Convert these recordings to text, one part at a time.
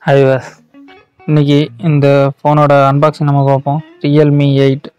highways இன்னைக்கு இந்த ஃபோனோட அன்பாக்சிங் நம்ம பார்ப்போம் ரியல்மி எயிட்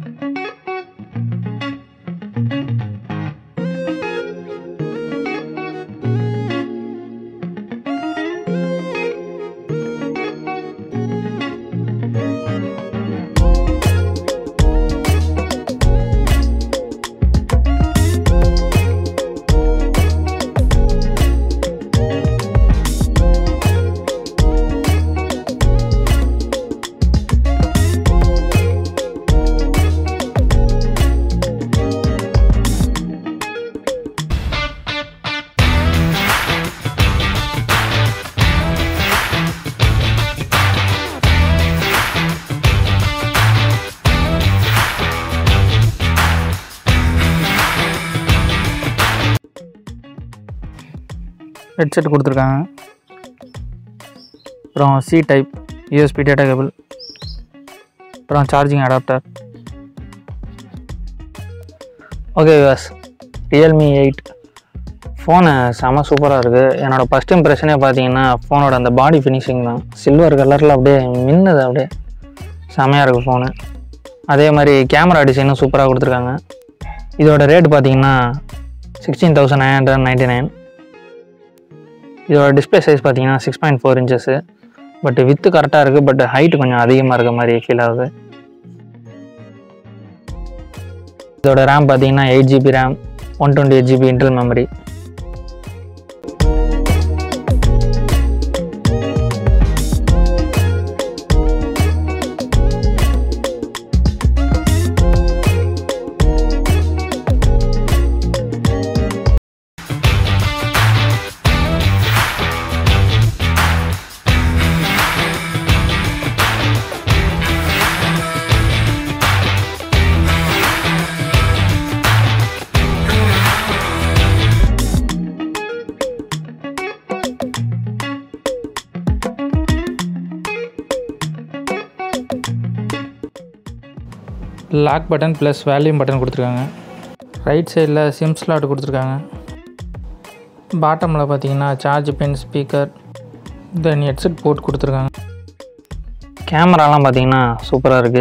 ஹெட்செட் கொடுத்துருக்காங்க அப்புறம் C type USB data cable அப்புறம் charging adapter okay was Realme eight phone செம சூப்பராக இருக்குது என்னோடய ஃபஸ்ட் இம்ப்ரெஷனே பார்த்தீங்கன்னா ஃபோனோட அந்த பாடி ஃபினிஷிங் தான் சில்வர் கலரில் அப்படியே மின்னுது அப்படியே செமையாக இருக்குது ஃபோனு அதே மாதிரி கேமரா டிசைனும் சூப்பராக கொடுத்துருக்காங்க இதோட ரேட் பார்த்தீங்கன்னா sixteen thousand nine hundred ninety nine இதோட டிஸ்பிளே சைஸ் பார்த்தீங்கன்னா six point four inches but with கரெக்டாக இருக்குது பட் ஹைட் கொஞ்சம் அதிகமாக இருக்க மாதிரி ஃபீல் ஆகுது இதோட ரேம் பார்த்தீங்கன்னா eight GB RAM one twenty eight GB internal memory lock button plus volume button கொடுத்துருக்காங்க ரைட் சைடில் சிம் ஸ்லாட் கொடுத்துருக்காங்க பாட்டமில் பார்த்தீங்கன்னா charge pin speaker then headset port கொடுத்துருக்காங்க கேமராலாம் பார்த்தீங்கன்னா சூப்பராக இருக்குது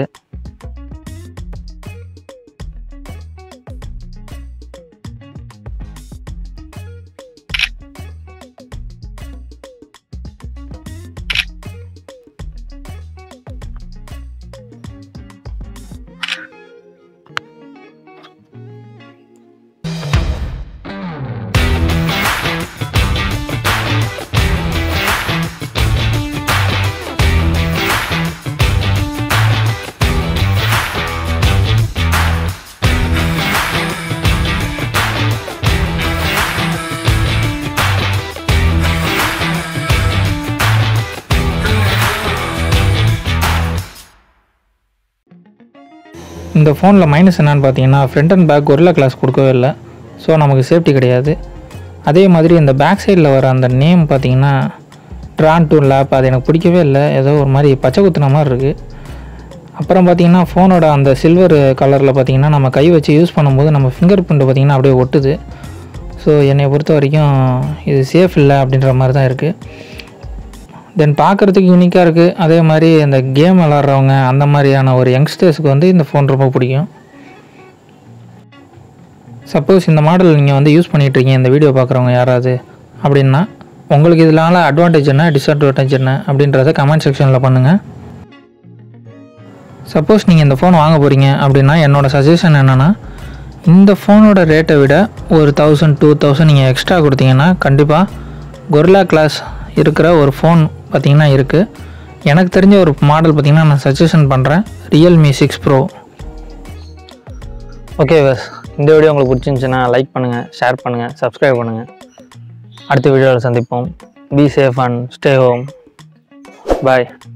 இந்த ஃபோனில் மைனஸ் என்னன்னு பார்த்தீங்கன்னா front and back gorilla glass கொடுக்கவே இல்லை ஸோ நமக்கு சேஃப்டி கிடையாது அதே மாதிரி இந்த பேக் சைடில் வர அந்த நேம் பார்த்தீங்கன்னா ட்ரான் டூ லேப் அது எனக்கு பிடிக்கவே இல்லை ஏதோ ஒரு மாதிரி பச்சை குத்துன மாதிரி இருக்குது அப்புறம் பார்த்தீங்கன்னா ஃபோனோட அந்த சில்வர் கலரில் பார்த்தீங்கன்னா நம்ம கை வச்சு யூஸ் பண்ணும்போது நம்ம ஃபிங்கர் பிரிண்ட் பார்த்தீங்கன்னா அப்படியே ஒட்டுது ஸோ என்னை பொறுத்த வரைக்கும் இது சேஃப் இல்லை அப்படின்ற மாதிரி தான் இருக்குது தென் பார்க்குறதுக்கு யூனிக்காக இருக்குது அதே மாதிரி இந்த கேம் விளாட்றவங்க அந்த மாதிரியான ஒரு யங்ஸ்டர்ஸ்க்கு வந்து இந்த ஃபோன் ரொம்ப பிடிக்கும் சப்போஸ் இந்த மாடல் நீங்கள் வந்து யூஸ் பண்ணிகிட்ருக்கீங்க இந்த வீடியோ பார்க்குறவங்க யாராவது அப்படின்னா உங்களுக்கு இதனால அட்வான்டேஜ் என்ன டிஸ்அட்வான்டேஜ் என்ன அப்படின்றத கமெண்ட் செக்ஷனில் பண்ணுங்கள் சப்போஸ் நீங்கள் இந்த ஃபோன் வாங்க போகிறீங்க அப்படின்னா என்னோடய சஜஷன் என்னென்னா இந்த ஃபோனோட ரேட்டை விட ஒரு தௌசண்ட் டூ தௌசண்ட் நீங்கள் எக்ஸ்ட்ரா கொடுத்தீங்கன்னா கண்டிப்பாக கொரில்லா கிளாஸ் இருக்கிற ஒரு ஃபோன் பார்த்தீங்கன்னா இருக்குது எனக்கு தெரிஞ்ச ஒரு மாடல் பார்த்தீங்கன்னா நான் சஜஷன் பண்ணுறேன் ரியல்மி சிக்ஸ் ப்ரோ ஓகே பஸ் இந்த வீடியோ உங்களுக்கு பிடிச்சிருந்துச்சுன்னா லைக் பண்ணுங்கள் ஷேர் பண்ணுங்கள் சப்ஸ்கிரைப் பண்ணுங்கள் அடுத்த வீடியோவில் சந்திப்போம் be safe and stay home bye